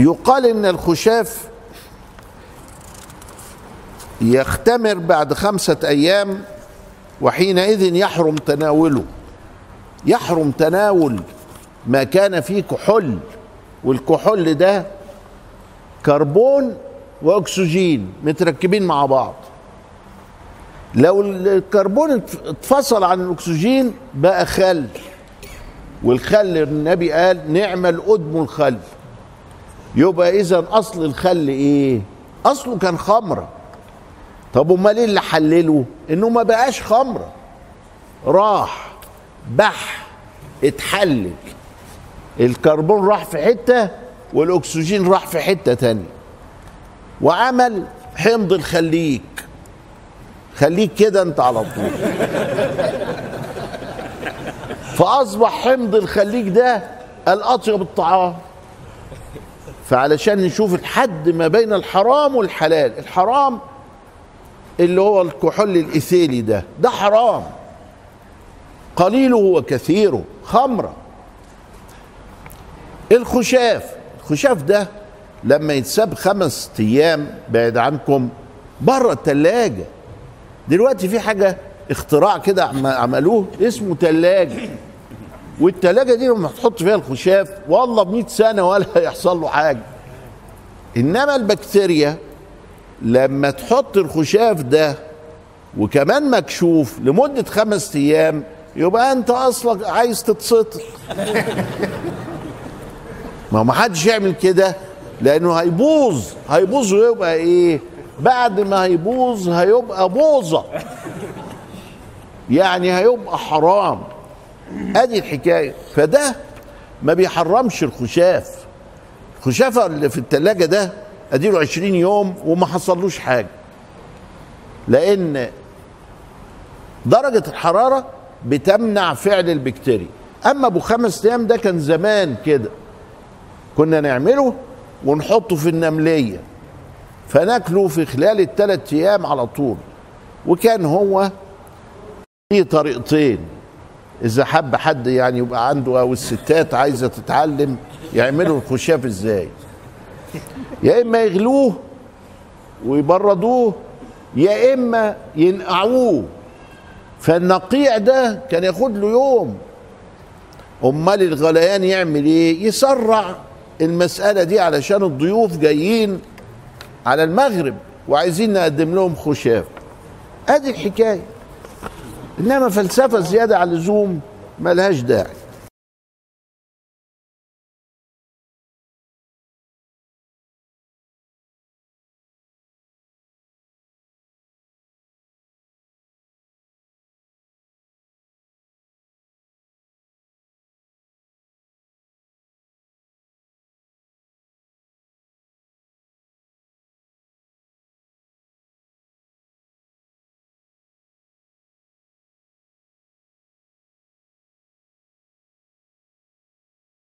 يقال ان الخشاف يختمر بعد خمسة أيام وحينئذ يحرم تناوله يحرم تناول ما كان فيه كحول والكحول ده كربون واكسجين متركبين مع بعض لو الكربون اتفصل عن الاكسجين بقى خل والخل النبي قال نعم الأدم الخل يبقى اذا اصل الخل ايه اصله كان خمره طب امال ايه اللي حلله انه ما بقاش خمره راح بح اتحلل الكربون راح في حته والاكسجين راح في حته تانية وعمل حمض الخليك خليك كده انت على طول فاصبح حمض الخليك ده الاطيب الطعام فعلشان نشوف الحد ما بين الحرام والحلال الحرام اللي هو الكحول الايثيلي ده ده حرام قليله وكثيره خمره الخشاف الخشاف ده لما يتساب خمس ايام بعد عنكم بره التلاجة دلوقتي في حاجة اختراع كده عملوه اسمه تلاجة والتلاجة دي لما تحط فيها الخشاف والله ب سنة ولا هيحصل له حاجة إنما البكتيريا لما تحط الخشاف ده وكمان مكشوف لمدة خمس أيام يبقى أنت أصلا عايز تتسطل ما ما حدش يعمل كده لأنه هيبوظ هيبوظ ويبقى إيه بعد ما هيبوظ هيبقى بوظة يعني هيبقى حرام ادي الحكايه فده ما بيحرمش الخشاف الخشافه اللي في التلاجة ده اديله 20 يوم وما حصلوش حاجه لان درجه الحراره بتمنع فعل البكتيريا اما ابو خمس ايام ده كان زمان كده كنا نعمله ونحطه في النمليه فناكله في خلال الثلاث ايام على طول وكان هو في طريقتين اذا حب حد يعني يبقى عنده او الستات عايزه تتعلم يعملوا الخشاف ازاي يا اما يغلوه ويبردوه يا اما ينقعوه فالنقيع ده كان ياخد له يوم امال الغليان يعمل ايه يسرع المساله دي علشان الضيوف جايين على المغرب وعايزين نقدم لهم خشاف ادي الحكايه انما فلسفه زياده على اللزوم ملهاش داعي